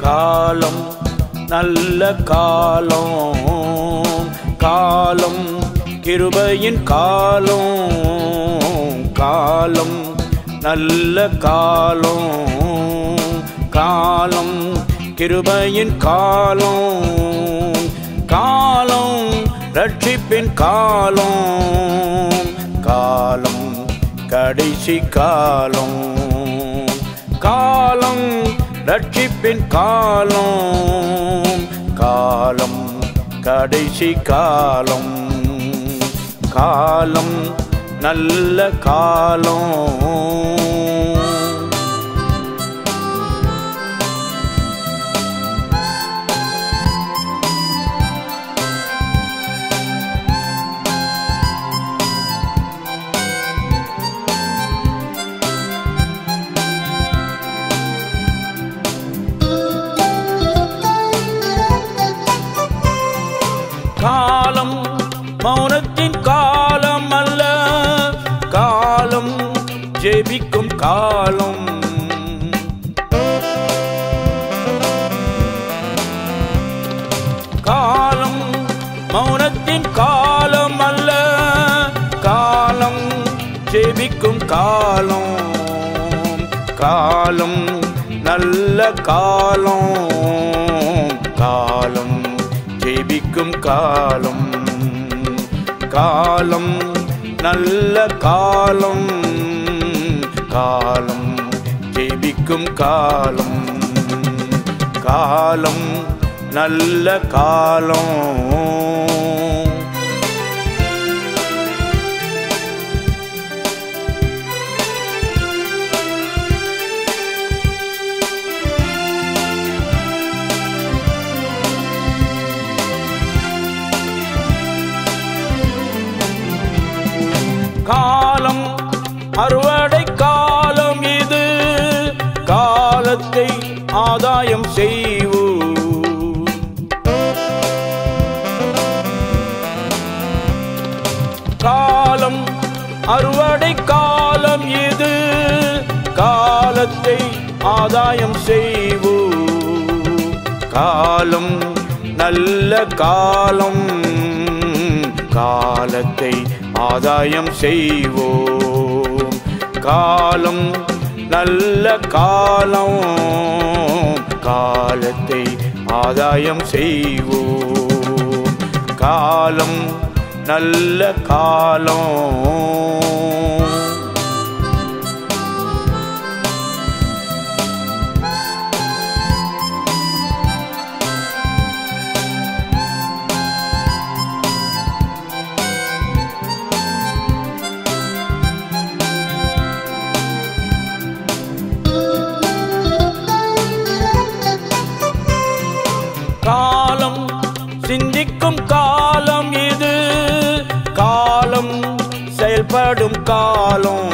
காலம் நல்ல காலம் காலம் கிருபையின் காலம் காலம் நல்ல காலம் காலம் கிருபையின் காலம் காலம் ரட்சிப்பின் காலம் காலம் கடைசி காலம் காலம் ரட்சிப்பின் காலம் காலம் கடைசி காலம் காலம் நல்ல காலம் காலம் மௌனத்தின் காலம் அல்ல காலம் ஜெபிக்கும் காலம் காலம் மௌனத்தின் காலம் அல்ல காலம் ஜெபிக்கும் காலம் காலம் நல்ல காலம் காலம் ஜெபிக்கும் காலம் காலம் நல்ல காலம் காலம் ஜெபிக்கும் காலம் காலம் நல்ல காலம் காலம் அறுவடை காலம் இது காலத்தை ஆதாயம் செய்வோம் காலம் அறுவடை காலம் இது காலத்தை ஆதாயம் செய்வோம் காலம் நல்ல காலம் காலத்தை ஆதாயம் செய்வோம் காலம் நல்ல காலம் காலத்தை ஆதாயம் செய்வோம் காலம் நல்ல காலம் காலம் சிந்திக்கும் காலம் இது காலம் செயல்படும் காலம்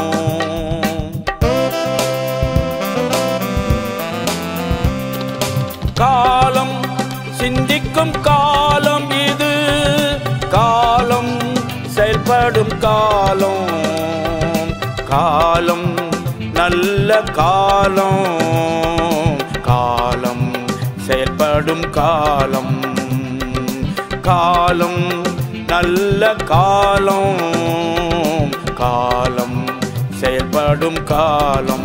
காலம் சிந்திக்கும் காலம் இது காலம் செயல்படும் காலம் காலம் நல்ல காலம் காலம் செயல்படும் காலம் காலம் நல்ல காலம் காலம் செயல்படும் காலம்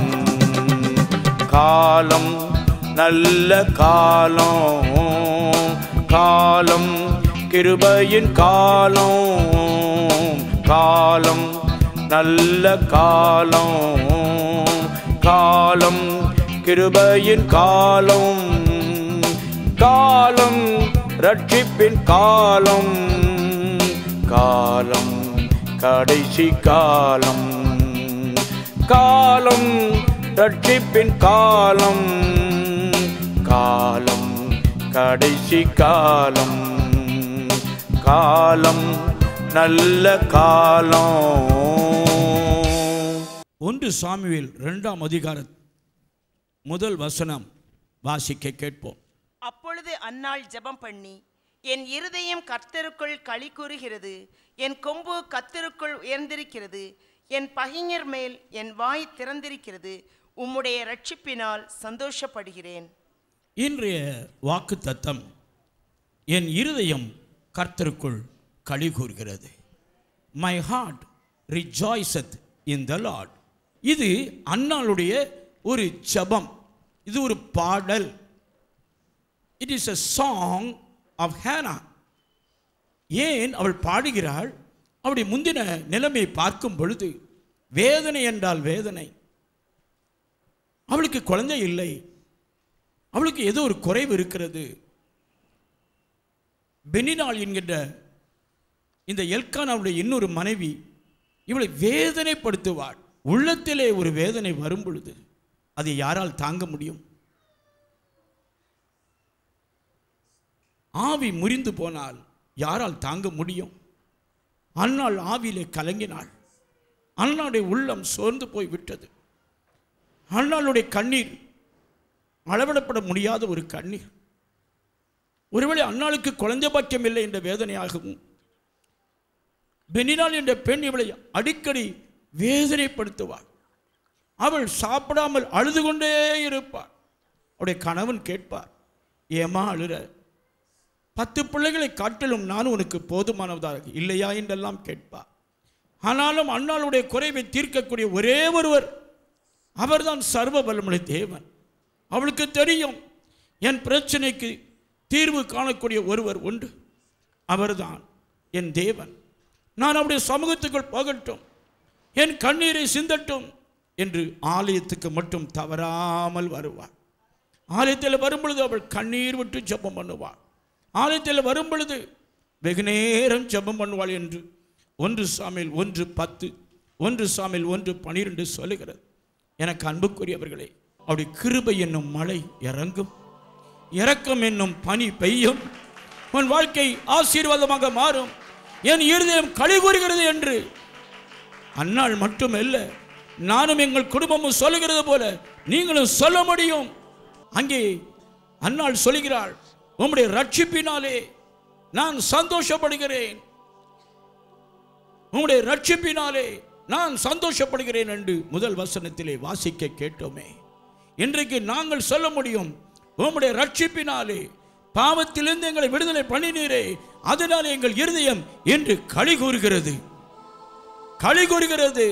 காலம் நல்ல காலம் காலம் கிருபையின் காலம் காலம் நல்ல காலம் காலம் கிருபையின் காலம் காலம் ரட்சிப்பின் காலம் காலம் கடைசி காலம் காலம் ரட்சிப்பின் காலம் காலம் கடைசி காலம் காலம் நல்ல காலம் ஒன்று சாமுவேல் இரண்டாம் அதிகாரம் முதல் வசனம் வாசிக்க கேட்போம் அப்பொழுது அன்னாள் ஜெபம் பண்ணி என் இருதயம் கர்த்தருக்குள் களி கூறுகிறது என் கொம்பு கர்த்தருக்குள் உயர்ந்திருக்கிறது என் பகைஞர் மேல் என் வாய் திறந்திருக்கிறது உம்முடைய ரட்சிப்பினால் சந்தோஷப்படுகிறேன் இன்றைய வாக்கு தத்தம் என் இருதயம் கர்த்தருக்குள் களி கூறுகிறது my heart rejoiceth in the Lord இது அன்னாளுடைய ஒரு ஜெபம் இது ஒரு பாடல் it is a song of Hannah ஏன் அவள் பாடுகிறாள் அவளுடைய முந்தின நிலைமையை பார்க்கும் பொழுது வேதனை என்றால் வேதனை அவளுக்கு குழந்தை இல்லை அவளுக்கு ஏதோ ஒரு குறைவு இருக்கிறது பெனினாள் என்கின்ற இந்த எல்கானாவுடைய இன்னொரு மனைவி இவளை வேதனைப்படுத்துவாள் உள்ளத்திலே ஒரு வேதனை வரும் பொழுது அதை யாரால் தாங்க முடியும் ஆவி முறிந்து போனால் யாரால் தாங்க முடியும் அன்னாள் ஆவியிலே கலங்கினாள் அன்னாளுடைய உள்ளம் சோர்ந்து போய் விட்டது அன்னாளுடைய கண்ணீர் அளவிடப்பட முடியாத ஒரு கண்ணீர் ஒருவேளை அன்னாளுக்கு குழந்தை பாக்கியம் இல்லை என்ற வேதனையாகவும் பெனினால் என்ற பெண் இவளை அடிக்கடி வேதனைப்படுத்துவாள் அவள் சாப்பிடாமல் அழுது கொண்டே இருப்பாள் அவருடைய கணவன் கேட்பார் ஏமா அழுற பத்து பிள்ளைகளை காட்டிலும் நான் உனக்கு போதுமானதாக இல்லையா என்றெல்லாம் கேட்பார் ஆனாலும் அண்ணாளுடைய குறைவை தீர்க்கக்கூடிய ஒரே ஒருவர் அவர்தான் சர்வ வல்லமுடைய தேவன் அவளுக்கு தெரியும் என் பிரச்சனைக்கு தீர்வு காணக்கூடிய ஒருவர் உண்டு அவர்தான் என் தேவன் நான் அவருடைய சமூகத்துக்குள் போகட்டும் என் கண்ணீரை சிந்தட்டும் என்று ஆலயத்துக்கு மட்டும் தவறாமல் வருவாள் ஆலயத்தில் வரும்பொழுது அவள் கண்ணீர் விட்டு ஜெபம் பண்ணுவாள் ஆலயத்தில் வரும் பொழுது வெகு நேரம் ஜெபம் பண்ணுவாள் என்று ஒன்று சாமியில் ஒன்று பத்து ஒன்று சாமியில் ஒன்று பனிரெண்டு சொல்லுகிறது எனக்கு அன்புக்குரியவர்களே அவருடைய கிருபை என்னும் மழை இறங்கும் இரக்கம் என்னும் பனி பெய்யும் உன் வாழ்க்கை ஆசீர்வாதமாக மாறும் என் இருதயம் களி கூறுகிறது என்று அன்னாள் மட்டுமல்ல நானும் எங்கள் குடும்பமும் சொல்லுகிறது போல நீங்களும் சொல்ல முடியும் அங்கே அன்னாள் சொல்கிறாள் உம்முடைய ரட்சிப்பினாலே நான் சந்தோஷப்படுகிறேன் உம்முடைய ரட்சிப்பினாலே நான் சந்தோஷப்படுகிறேன் என்று முதல் வசனத்திலே வாசிக்க கேட்டோமே இன்றைக்கு நாங்கள் சொல்ல முடியும் உம்முடைய ரட்சிப்பினாலே பாவத்திலிருந்து எங்களை விடுதலை பண்ணினீரே அதனாலே எங்கள் இருதயம் என்று களி கூறுகிறது களி கூறுகிறது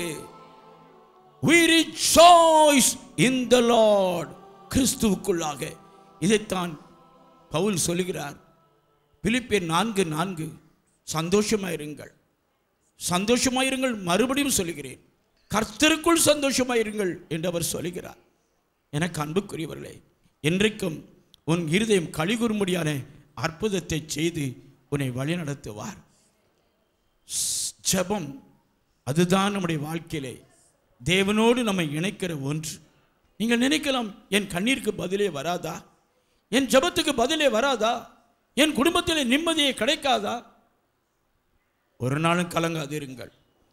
we rejoice in the lord கிறிஸ்துவுக்குள்ளாக இதைத்தான் பவுல் சொல்லுகிறார் பிலிப்பியர் நான்கு நான்கு சந்தோஷமாயிருங்கள் சந்தோஷமாயிருங்கள் மறுபடியும் சொல்லுகிறேன் கர்த்தருக்குள் சந்தோஷமாயிருங்கள் என்று அவர் சொல்லுகிறார் எனக்கு அன்புக்குரியவர்களே என்றைக்கும் உன் இருதயம் கழிகுறும்படியான அற்புதத்தை செய்து உன்னை வழிநடத்துவார் ஸ்- ஜெபம் அதுதான் நம்முடைய வாழ்க்கையிலே தேவனோடு நம்மை இணைக்கிற ஒன்று நீங்கள் நினைக்கலாம் என் கண்ணீருக்கு பதிலே வராதா என் ஜெபத்துக்கு பதிலே வராதா என் குடும்பத்திலே நிம்மதியை கிடைக்காதா ஒரு நாளும் கலங்காதிருங்கள்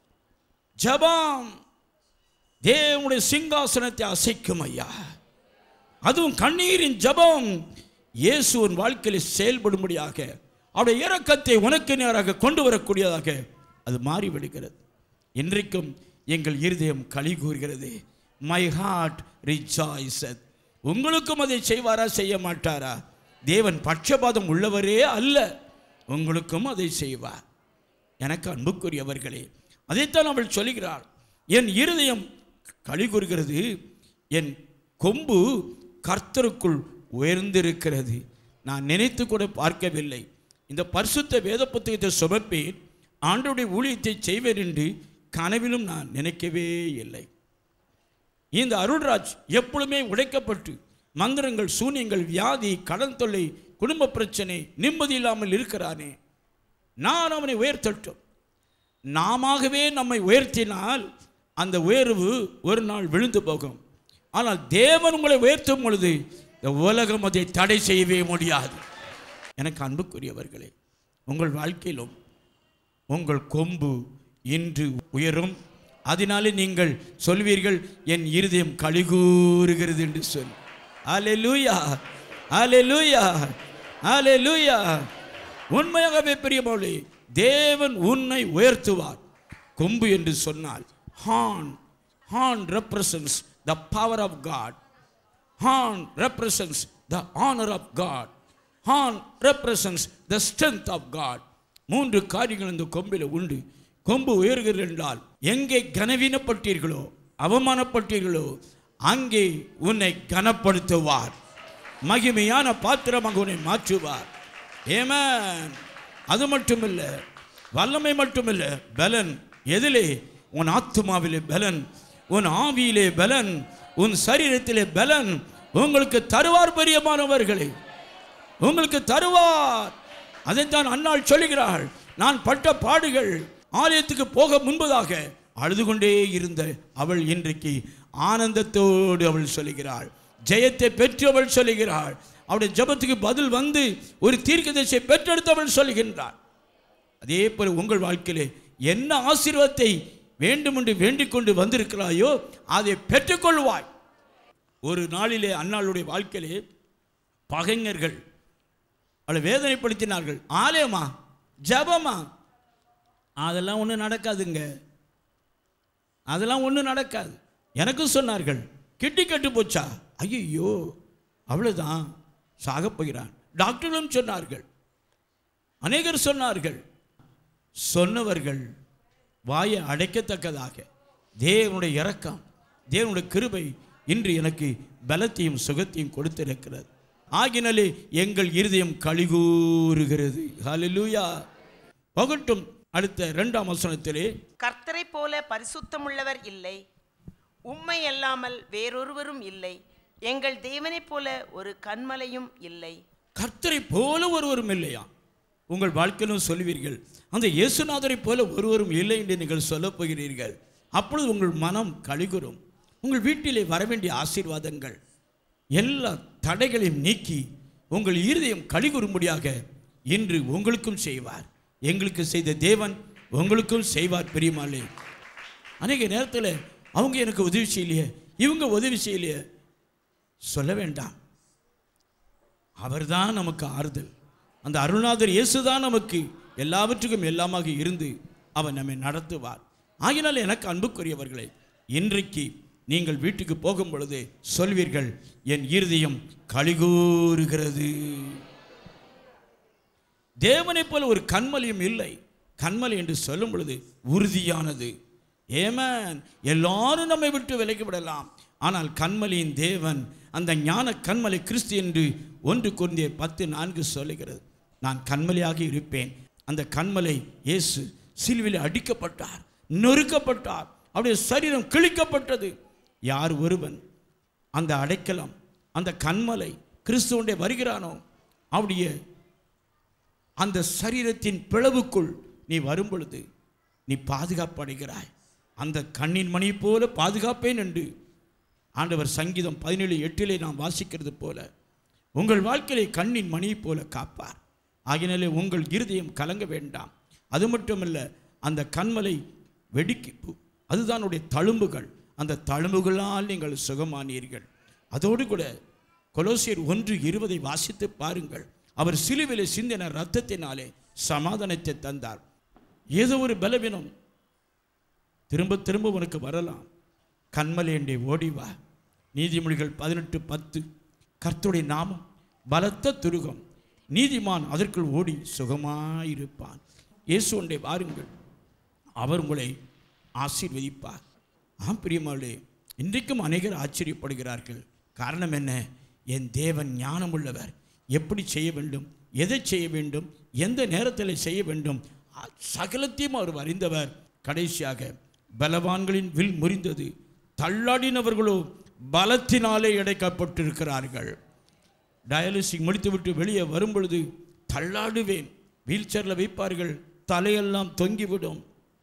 ஜெபம் தேவனுடைய சிங்காசனத்தை அசைக்கும் ஐயா அதுவும் கண்ணீரின் ஜெபம் இயேசு உன் வாழ்க்கையில் செயல்படும்படியாக அவருடைய இரக்கத்தை உனக்கு நேராக கொண்டு வரக்கூடியதாக அது மாறிவிடுகிறது இன்றைக்கும் எங்கள் இருதயம் களி கூறுகிறது மை ஹார்ட் ரிஜாய்ஸத் உங்களுக்கும் அதை செய்வாரா செய்ய மாட்டாரா தேவன் பட்சபாதம் உள்ளவரே அல்ல உங்களுக்கும் அதை செய்வார் எனக்கு அன்புக்குரியவர்களே அதைத்தான் அவள் சொல்லுகிறாள் என் இருதயம் களி கூறுகிறது என் கொம்பு கர்த்தருக்குள் உயர்ந்திருக்கிறது நான் நினைத்து கூட பார்க்கவில்லை இந்த பரிசுத்த வேத புத்தகத்தை சுமப்பேன் ஆண்டோடைய ஊழியத்தை செய்வேன் என்று கனவிலும் நான் நினைக்கவே இல்லை இந்த அருள்ராஜ் எப்பொழுதுமே உடைக்கப்பட்டு மந்திரங்கள் சூனியங்கள் வியாதி கடன் தொல்லை குடும்ப பிரச்சனை நிம்மதி இல்லாமல் இருக்கிறானே நான் அவனை உயர்த்தட்டும் நாமவே நம்மை உயர்த்தினால் அந்த உயர்வு ஒரு நாள் விழுந்து போகும் ஆனால் தேவன் உங்களை உயர்த்தும் பொழுது இந்த உலகம் அதை தடை செய்யவே முடியாது எனக்கு அன்புக்குரியவர்களே உங்கள் வாழ்க்கையிலும் உங்கள் கொம்பு இன்று உயரும் அதனாலே நீங்கள் சொல்வீர்கள் என் இருதயம் கழிகூறுகிறது என்று சொல் அல்லேலூயா அல்லேலூயா அல்லேலூயா உண்மையாகவே பெரியமோளே தேவன் உன்னை உயர்த்துவார் கொம்பு என்று சொன்னால் ஹான் ஹான் represents the power of God horn represents the honor of God horn represents the strength of God மூன்று காரியங்கள் இந்த கொம்பில் உண்டு கொம்பு உயர்கிறது என்றால் எங்கே கனவீனப்பட்டீர்களோ அவமானப்பட்டீர்களோ அங்கே உன்னை கனப்படுத்துவார் மகிமையான பாத்திரமாக உன்னை மாற்றுவார் ஏமேன் அது மட்டுமில்ல வல்லமை மட்டுமில்ல பலன் எதிலே உன் ஆத்துமாவிலே பலன் உன் ஆவியிலே பலன் உன் சரீரத்திலே பலன் உங்களுக்கு தருவார் பெரியமானவர்களே உங்களுக்கு தருவார் அதைத்தான் அன்னாள் சொல்லுகிறாள் நான் பட்ட பாடுகள் ஆலயத்துக்கு போக முன்பதாக அழுது கொண்டே இருந்த அவள் இன்றைக்கு ஆனந்தத்தோடு அவள் சொல்லுகிறாள் ஜெயத்தை பெற்று அவள் சொல்லுகிறாள் அவளுடைய ஜெபத்துக்கு பதில் வந்து ஒரு தீர்க்கதரிசியை பெற்றெடுத்து அவள் சொல்லுகின்றாள் அதே போல உங்கள் வாழ்க்கையிலே என்ன ஆசீர்வாதத்தை வேண்டுமென்று வேண்டிக் கொண்டு வந்திருக்கிறாயோ அதை பெற்றுக்கொள்வாய் ஒரு நாளிலே அன்னாளுடைய வாழ்க்கையிலே பகைஞர்கள் அவளை வேதனைப்படுத்தினார்கள் ஆலயமா ஜபமா அதெல்லாம் ஒன்றும் நடக்காதுங்க அதெல்லாம் ஒன்றும் நடக்காது எனக்கும் சொன்னார்கள் கிட்டி கட்டு போச்சா ஐயோ அவ்வளோதான் சாகப் போகிறான் டாக்டர்களும் சொன்னார்கள் அநேகர் சொன்னார்கள் சொன்னவர்கள் வாயை அடைக்கத்தக்கதாக தேவனுடைய இரக்கம் தேவனுடைய கிருபை இன்று எனக்கு பலத்தையும் சுகத்தையும் கொடுத்திருக்கிறது ஆகினாலே எங்கள் இருதயம் கழிகூறுகிறது ஹalleluya பகட்டும் அடுத்த இரண்டாம் வசனத்திலே கர்த்தரை போல பரிசுத்தமுள்ளவர் இல்லை உம்மை அல்லாமல் வேறொருவரும் இல்லை எங்கள் தேவனைப் போல ஒரு கண்மலையும் இல்லை கர்த்தரை போல ஒருவரும் இல்லையா உங்கள் வாழ்க்கையிலும் சொல்லுவீர்கள் அந்த இயேசுநாதரை போல ஒருவரும் இல்லை என்று நீங்கள் சொல்லப் போகிறீர்கள் அப்பொழுது உங்கள் மனம் கழிகுறும் உங்கள் வீட்டிலே வரவேண்டிய ஆசீர்வாதங்கள் எல்லா தடைகளையும் நீக்கி உங்கள் இருதயம் கழிகுறும்படியாக இன்று உங்களுக்கும் செய்வார் எங்களுக்கு செய்த தேவன் உங்களுக்கும் செய்வார் பெரியமாளே அநேக நேரத்தில் அவங்க எனக்கு உதவி செய்யலையே இவங்க உதவி செய்யலையே சொல்ல வேண்டாம் அவர்தான் நமக்கு ஆறுதல் அந்த அருள்நாதர் இயேசுதான் நமக்கு எல்லாவற்றுக்கும் எல்லாமாக இருந்து அவர் நம்மை நடத்துவார் ஆகினால் எனக்கு அன்புக்குரியவர்களே இன்றைக்கு நீங்கள் வீட்டுக்கு போகும் பொழுது சொல்வீர்கள் என் இருதயம் கழிகூறுகிறது தேவனைப் போல ஒரு கண்மலையும் இல்லை கண்மலை என்று சொல்லும் பொழுது உறுதியானது ஏமன் எல்லாரும் நம்மை விட்டு விலகி விடலாம் ஆனால் கண்மலையின் தேவன் அந்த ஞான கண்மலை கிறிஸ்து என்று ஒன்று குருந்திய பத்து நான்கு சொல்லுகிறது நான் கண்மலையாக இருப்பேன் அந்த கண்மலை இயேசு சிலுவையில் அடிக்கப்பட்டார் நொறுக்கப்பட்டார் அவருடைய சரீரம் கிழிக்கப்பட்டது யார் ஒருவன் அந்த அடைக்கலம் அந்த கண்மலை கிறிஸ்துவனுடைய வருகிறானோ அவருடைய அந்த சரீரத்தின் பிளவுக்குள் நீ வரும் பொழுது நீ பாதுகாப்படைகிறாய் அந்த கண்ணின் மணி போல பாதுகாப்பேன் என்று ஆண்டவர் சங்கீதம் பதினேழு எட்டிலே நாம் வாசிக்கிறது போல உங்கள் வாழ்க்கையை கண்ணின் மணி போல காப்பார் ஆகினாலே உங்கள் இருதயம் கலங்க வேண்டாம் அது மட்டுமல்ல அந்த கண்மலை வெடிக்கு அதுதான் உடைய தழும்புகள் அந்த தழும்புகளால் நீங்கள் சுகமானீர்கள் அதோடு கூட கொலோசியர் ஒன்று இருபதை வாசித்து பாருங்கள் அவர் சிலுவிலே சிந்தின ரத்தத்தினாலே சமாதானத்தை தந்தார் ஏதோ ஒரு பலவீனம் திரும்ப திரும்ப உனக்கு வரலாம் கண்மலேண்டே ஓடி வா நீதிமொழிகள் பதினெட்டு பத்து கர்த்தருடைய நாமம் பலத்த துருகம் நீதிமான் அதற்குள் ஓடி சுகமாயிருப்பான் இயேசு ஒன்றை வாருங்கள் அவர் உங்களை ஆசீர்வதிப்பார் ஆம் பிரியமாளே இன்றைக்கும் அநேகர் ஆச்சரியப்படுகிறார்கள் காரணம் என்ன என் தேவன் ஞானமுள்ளவர் எப்படி செய்ய வேண்டும் எதை செய்ய வேண்டும் எந்த நேரத்தில் செய்ய வேண்டும் அ- சகலத்தையும் அவர் அறிந்தவர் கடைசியாக பலவான்களின் வில் முறிந்தது தள்ளாடினவர்களோ பலத்தினாலே இடைக்கப்பட்டிருக்கிறார்கள் டயாலிசிஸ் முடித்துவிட்டு வெளியே வரும் பொழுது தள்ளாடுவேன் வீல் சேரில் வைப்பார்கள் தலையெல்லாம் தொங்கிவிடும்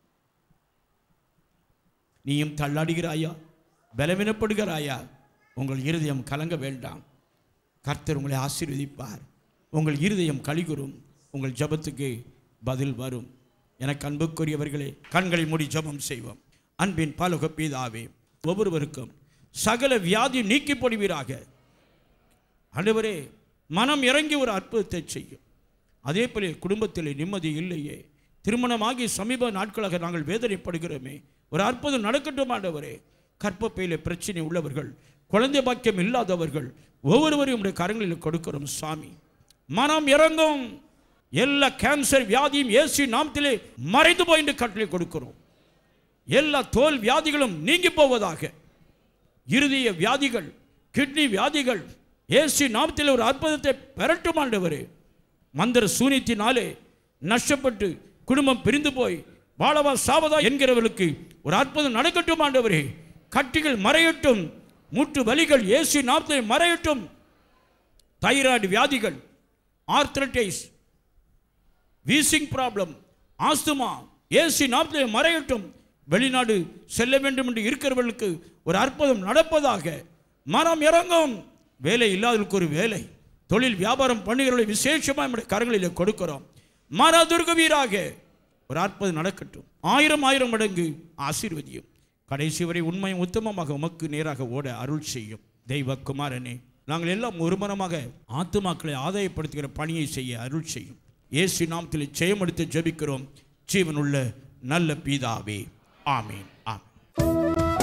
நீயும் தள்ளாடுகிறாயா பலவீனப்படுகிறாயா உங்கள் இருதயம் கலங்க வேண்டாம் கர்த்தர் உங்களை ஆசீர்வதிப்பார் உங்கள் இருதயம் கலிகுறும் உங்கள் ஜெபத்துக்கு பதில் வரும் எனக்கு அன்புக்குரியவர்களே கண்களை மூடி ஜெபம் செய்வோம் அன்பின் பலக பீதாவே ஒவ்வொருவருக்கும் சகல வியாதி நீக்கி போடுவீராக ஆண்டவரே மனம் இறங்கி ஒரு அற்புதத்தை செய்யும் அதே போல குடும்பத்தில் நிம்மதி இல்லையே திருமணமாகி சமீப நாட்களாக நாங்கள் வேதனைப்படுகிறோமே ஒரு அற்புதம் நடக்கட்டும் ஆண்டவரே கற்பப்பையில பிரச்சனை உள்ளவர்கள் குழந்தை பாக்கியம் இல்லாதவர்கள் ஒவ்வொருவரையும் உடைய கரங்களில் கொடுக்கிறோம் சாமி மனம் இறங்கும் எல்லா கேன்சர் வியாதியும் இயேசு நாமத்திலே மறைந்து போய் என்று கட்டளை கொடுக்கிறோம் எல்லா தோல் வியாதிகளும் நீங்கி போவதாக இருதய வியாதிகள் கிட்னி வியாதிகள் இயேசு நாமத்தில் ஒரு அற்புதத்தை பெறட்டும் ஆண்டவரே மந்திர சூனியத்தினாலே நஷ்டப்பட்டு குடும்பம் பிரிந்து போய் வாழவா சாவதா என்கிறவர்களுக்கு ஒரு அற்புதம் நடக்கட்டும் ஆண்டவரே கட்டிகள் மறையட்டும் மூட்டு வலிகள் இயேசு நாமத்தில் மறையட்டும் தைராய்டு வியாதிகள் ஆர்த்ரடைஸ் வீசிங் ப்ராப்ளம் ஆஸ்துமா ஏசி நாமத்தில் மறையட்டும் வெளிநாடு செல்ல வேண்டும் என்று இருக்கிறவர்களுக்கு ஒரு அற்புதம் நடப்பதாக மனம் இறங்கும் வேலை இல்லாதவர்களுக்கு ஒரு வேலை தொழில் வியாபாரம் பண்ணுகிறவர்களை விசேஷமாக நம்முடைய கரங்களில் கொடுக்கிறோம் மரதுர்கவீராக ஒரு அற்புதம் நடக்கட்டும் ஆயிரம் ஆயிரம் மடங்கு ஆசீர்வதியும் கடைசி வரை உண்மை உத்தமமாக உமக்கு நேராக ஓட அருள் செய்யும் தெய்வ குமாரனே நாங்கள் எல்லாம் ஒருமனமாக ஆத்துமாக்களை ஆதாயப்படுத்துகிற பணியை செய்ய அருள் செய்யும் இயேசு நாமத்தில் ஜெயமெடுத்து ஜெபிக்கிறோம் ஜீவனுள்ள நல்ல பீதாவே ஆமீன் ஆமீன்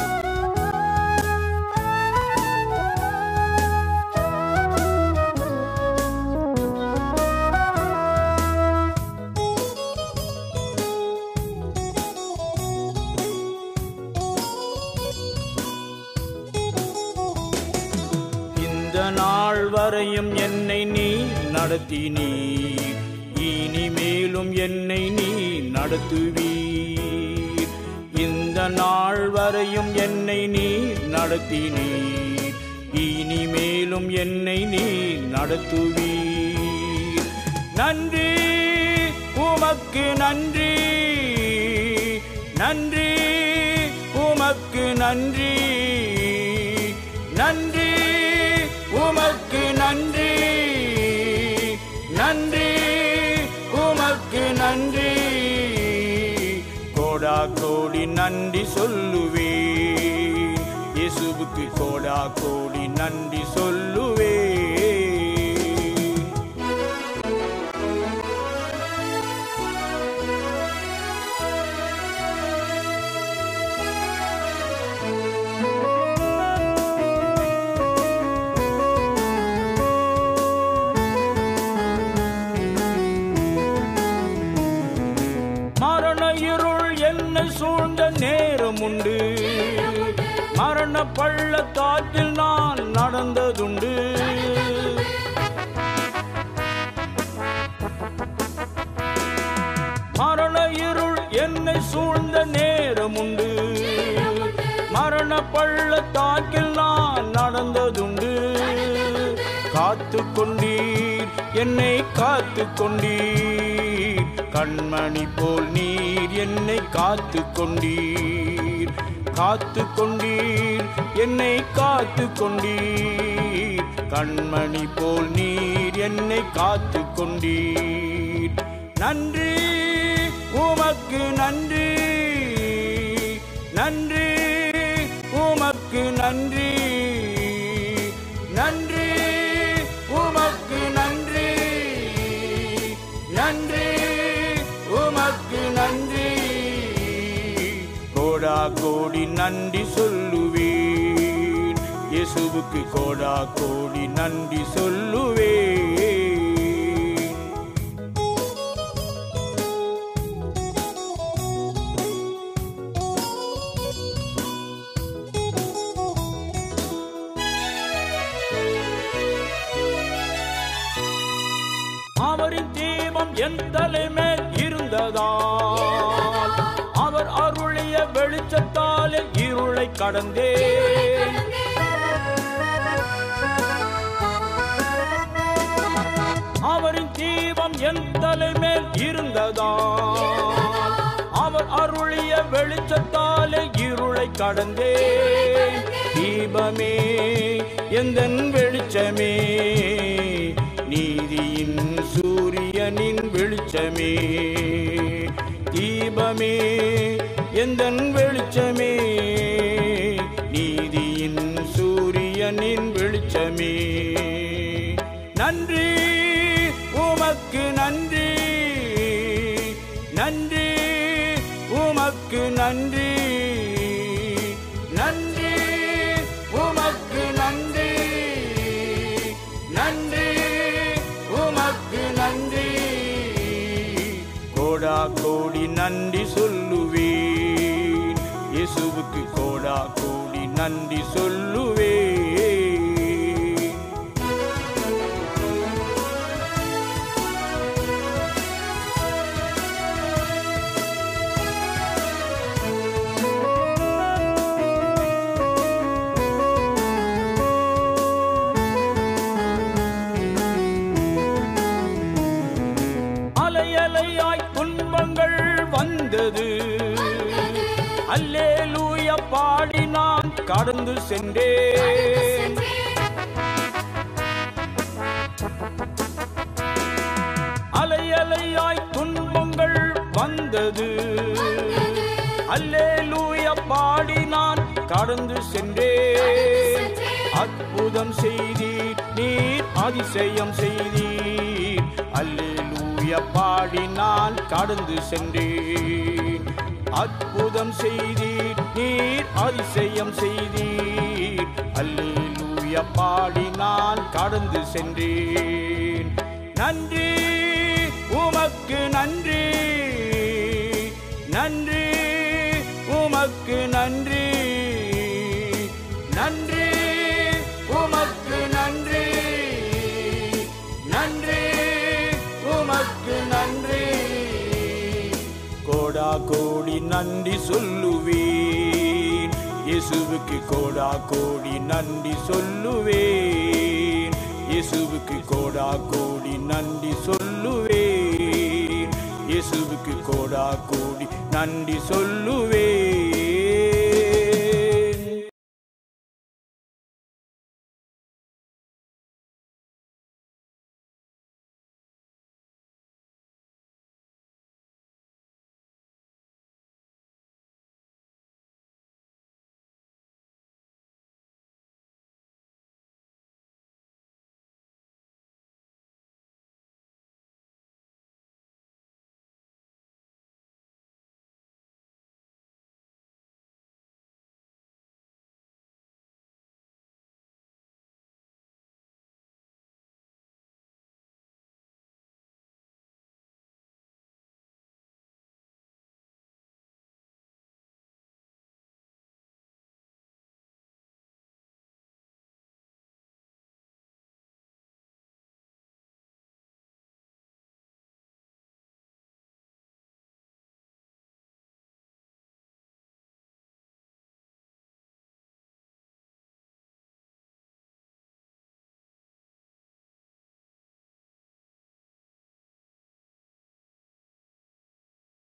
இந்த நாள் வரையும் என்னை நீ நடத்தினீர் இனிமேலும் என்னை நீ நடத்துவீர் இந்த நாள் வரையும் என்னை நீ நடத்தினீர் இனிமேலும் என்னை நீ நடத்துவீர் நன்றி உமக்கு நன்றி நன்றி உமக்கு நன்றி நன்றி உமக்கு நன்றி நன்றி உமக்கு நன்றி கோடா கோடி நன்றி சொல்லுவேன் இயேசுவுக்கு கோடா கோடி நன்றி சொல்லுவேன் மரண இருள் என்னை சூழ்ந்த நேரம் உண்டு மரண பள்ளத்தாக்கில் நான் நடந்ததுண்டு மரண இருள் என்னை சூழ்ந்த நேரம் உண்டு மரண பள்ளத்தாக்கில் நான் நடந்ததுண்டு காத்து கொண்டீர் என்னை காத்து கொண்டீர் கண்மணி போல் நீர் என்னை காத்து கொண்டீர் காத்து கொண்டீர் என்னை காத்து கொண்டீர் கண்மணி போல் நீர் என்னை காத்து கொண்டீர் நன்றி உமக்கு நன்றி நன்றி உமக்கு நன்றி நன்றி உமக்கு நன்றி நன்றி உமக்கு நன்றி கோடா கோடி நன்றி சொல்லுவேன் இயேசுவுக்கு கோடா கோடி நன்றி சொல்லுவேன் அவரின் தீபம் என் தலைமேல் இருந்ததா அவர் அருளிய வெளிச்சத்தாலே இருளை கடந்தே அவரின் தீபம் என் தலைமேல் இருந்ததா அவர் அருளிய வெளிச்சத்தாலே இருளை கடந்தே தீபமே எந்தன் வெளிச்சமே நீதியின் சூரியனின் வெளிச்சமே தீபமே எந்தன் வெளிச்சமே நீதியின் சூரியனின் வெளிச்சமே நன்றி உமக்கு நன்றி நன்றி உமக்கு நன்றி நன்றி உமக்கு நன்றி நன்றி சொல்லுவேன் இயேசுவுக்கு கோடா கோடி நன்றி சொல்லுவேன் அலையலையாய் துன்பங்கள் வந்தது அல்லேலூயா பாடி நான் கடந்து சென்றேன் அலையலையாய் துன்பங்கள் வந்தது அல்லேலூயா பாடி நான் கடந்து சென்றேன் அற்புதம் செய்தீர் நீர் அதிசயம் செய்தீர் அல்லேலூயா பாடி நான் கடந்து சென்றேன் அற்புதம் செய்தீர் நீர் அதிசயம் செய்தீர் அல்லேலூயா பாடி நான் கடந்து சென்றேன் நன்றி உமக்கு நன்றி நன்றி உமக்கு நன்றி நன்றி உமக்கு நன்றி நன்றி உமக்கு நன்றி கோடா கோடி நன்றி சொல்லுவேன் இயேசுவுக்கு கோடா கோடி நன்றி சொல்லுவேன் இயேசுவுக்கு கோடா கோடி நன்றி சொல்லுவேன் இயேசுவுக்கு கோடா கோடி நன்றி சொல்லுவேன்